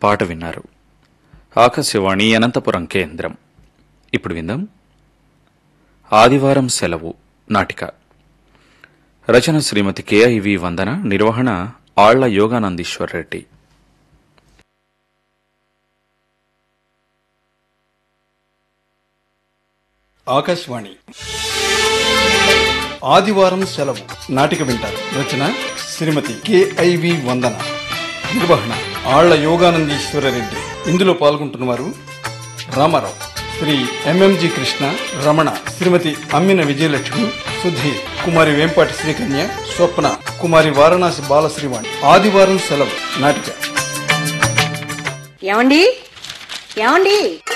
పాట విన్నారు ఆకాశవాణి అనంతపురం కేంద్రం ఇప్పుడు విందాం ఆదివారం సెలవు నాటిక రచన శ్రీమతి కేఐవి వందన నిర్వహణ ఆళ్ల యోగానందీశ్వర్ రెడ్డి ఆకాశవాణి ఆదివారం సెలవు నాటిక వింటారు రచన శ్రీమతి కెఐవి వందన నిర్వహణ ఆళ్ల యోగానందీశ్వర రెడ్డి ఇందులో పాల్గొంటున్నవారు రామారావు శ్రీ ఎంఎంజి కృష్ణ రమణ శ్రీమతి అమ్మిన విజయలక్ష్మి సుధీర్ కుమారి వేంపాటి శ్రీకన్య స్వప్న కుమారి వారణాసి బాలశ్రీవాణి ఆదివారం సెలవు నాటిక ఏమండి ఏమండి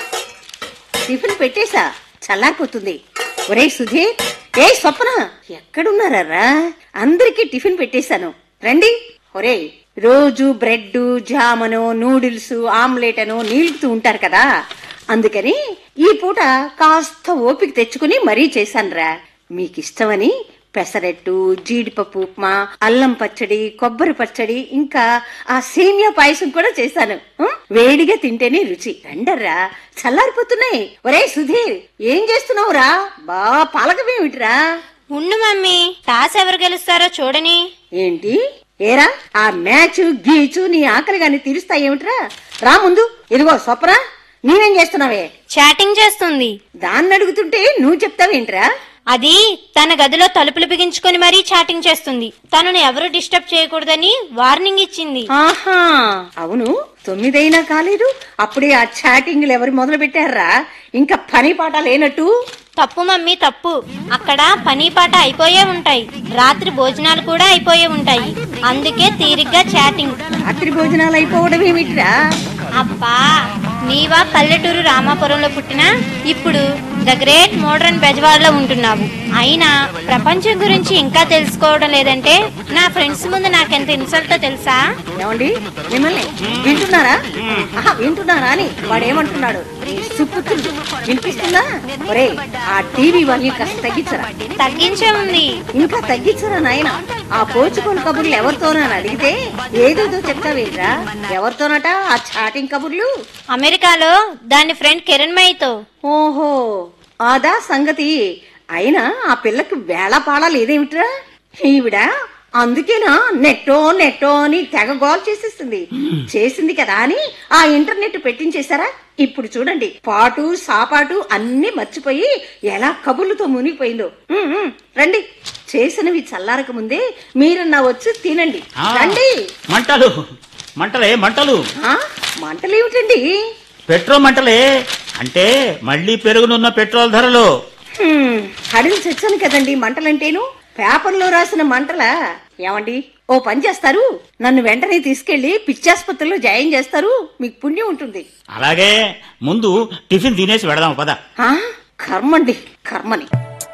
టిఫిన్ పెట్టేశా చల్లారిపోతుంది ఒరే సుధీర్ ఏ స్వప్న ఎక్కడున్నారా అందరికీ టిఫిన్ పెట్టేశాను రండి ఒరే రోజు బ్రెడ్ జామను నూడిల్స్ ఆమ్లెట్ అను నీళ్తూ ఉంటారు కదా అందుకని ఈ పూట కాస్త ఓపిక తెచ్చుకుని మరీ చేశానురా మీకిష్టమని పెసరట్టు జీడిపప్పు ఉప్మా అల్లం పచ్చడి కొబ్బరి పచ్చడి ఇంకా ఆ సేమియా పాయసం కూడా చేశాను ఉం? వేడిగా తింటేనే రుచి రండర్రా చల్లారిపోతున్నాయి ఒరే సుధీర్ ఏం చేస్తున్నావురా బా పాలకమేమిటిరా ఉండు మమ్మీ టాస్ ఎవరు గెలుస్తారో చూడని ఏంటి ఏరా ఆ మ్యాచ్ గీచు నీ ఆకలి గాని తీరుస్తాయేమిట్రా రా ముందు ఇదిగో స్వప్న నీవేం చేస్తున్నావే చాటింగ్ చేస్తుంది దాన్ని అడుగుతుంటే నువ్వు చెప్తావేంట్రా అది తన గదిలో తలుపులు బిగించుకొని మరీ చాటింగ్ చేస్తుంది తనను ఎవరు డిస్టర్బ్ చేయకూడదని వార్నింగ్ ఇచ్చింది ఆహా అవును తొమ్మిదైనా కాలేదు అప్పుడే ఆ చాటింగ్లు ఎవరు మొదలు పెట్టారా ఇంకా పని పాట లేనట్టు తప్పు మమ్మీ తప్పు అక్కడ పని పాట అయిపోయే ఉంటాయి రాత్రి భోజనాలు కూడా అయిపోయే ఉంటాయి అందుకే తీరిగ్గా చాటింగ్ రాత్రి భోజనాలు అయిపోవడం ఏమిట్రా అబ్బా నీవా పల్లెటూరు రామాపురంలో పుట్టినా ఇప్పుడు ద గ్రేట్ మోడర్న్ బెజవాడలో ఉంటున్నావు అయినా ప్రపంచం గురించి ఇంకా తెలుసుకోవడం లేదంటే నా ఫ్రెండ్స్ ముందు నాకెంత ఇన్సల్టో తెలుసా ఏమండి మిమ్మల్ని వింటున్నారా ఆహా, వింటున్నారా అని వాడేమంటున్నాడు ఈ సుపుత్రుడు వినిపిస్తుందా ఒరే ఆ టీవీ వాళ్ళు కాస్త తగ్గించరా తగ్గించే ఉంది ఇంకా తగ్గించరా నాయన ఆ పోచుకోని కబుర్లు ఎవరితోనని అడిగితే ఏదేదో చెప్తావేంట్రా ఎవరితోనట ఆ చాటింగ్ కబుర్లు అమెరికాలో దాని ఫ్రెండ్ కిరణ్ మైతో ఓహో అదా సంగతి అయినా ఆ పిల్లకి వేళపాడ లేదేమిట్రా ఈవిడ అందుకేనా నెట్టో నెట్టో అని తెగ గోల్ చేసేస్తుంది చేసింది కదా అని ఆ ఇంటర్నెట్ పెట్టించేశారా ఇప్పుడు చూడండి పాటు సాపాటు అన్ని మర్చిపోయి ఎలా కబుర్లతో మునిగిపోయిందో ఉమ్, ఉమ్, రండి చేసినవి చల్లారక ముందే మీరన్నా వచ్చి తినండి ఆ, రండి మంటలు మంటలే మంటలు ఆ, మంటలేమిటండి పెట్రోల్ మంటలే అంటే మళ్ళీ పెరుగునున్న పెట్రోల్ ధరలు హ్మ్, అడిగి చచ్చాను కదండి మంటలంటేను పేపర్లో రాసిన మంటలా ఏమండి ఓ పని చేస్తారు నన్ను వెంటనే తీసుకెళ్లి పిచ్చాసుపత్రిలో జాయిన్ చేస్తారు మీకు పుణ్యం ఉంటుంది అలాగే ముందు టిఫిన్ తినేసి పెడదాం పద ఆ కర్మండి కర్మని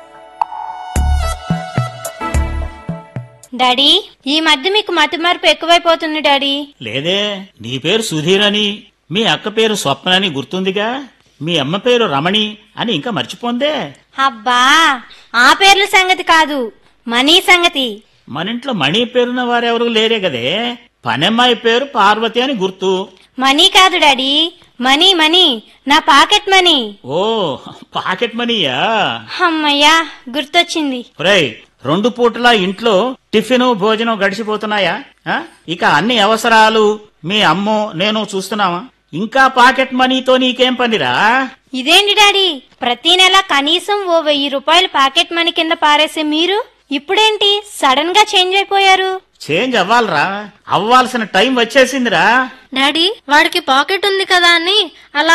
డాడీ ఈ మధ్య మీకు మతి మార్పు ఎక్కువైపోతుంది డాడీ లేదే నీ పేరు సుధీర్ అని మీ అక్క పేరు స్వప్న అని గుర్తుందిగా మీ అమ్మ పేరు రమణి అని ఇంకా మర్చిపోందే అబ్బా ఆ పేర్ల సంగతి కాదు మనీ సంగతి మన ఇంట్లో మణి పేరున్న వారెవరు లేరే కదే పనమ్మాయి పేరు పార్వతి అని గుర్తు మనీ కాదు డాడీ మనీ మనీ నా పాకెట్ మనీ ఓ పాకెట్ మనీయా అమ్మయ్యా గుర్తొచ్చింది ఒరేయ్ రెండు పూటలా ఇంట్లో టిఫిన్ భోజనం గడిచిపోతున్నాయా ఆ? ఇక అన్ని అవసరాలు మీ అమ్మో నేను చూస్తున్నావా ఇంకా పాకెట్ మనీతో నీకేం పనిరా ఇదేంటి డాడీ ప్రతి నెల కనీసం ఓ వెయ్యి రూపాయలు పాకెట్ మనీ కింద పారేసే మీరు ఇప్పుడేంటి సడన్ గా చేంజ్ అయిపోయారు చేంజ్ అవ్వాలరా అవ్వాల్సిన టైం వచ్చేసిందిరా డాడీ వాడికి పాకెట్ ఉంది కదా అని అలా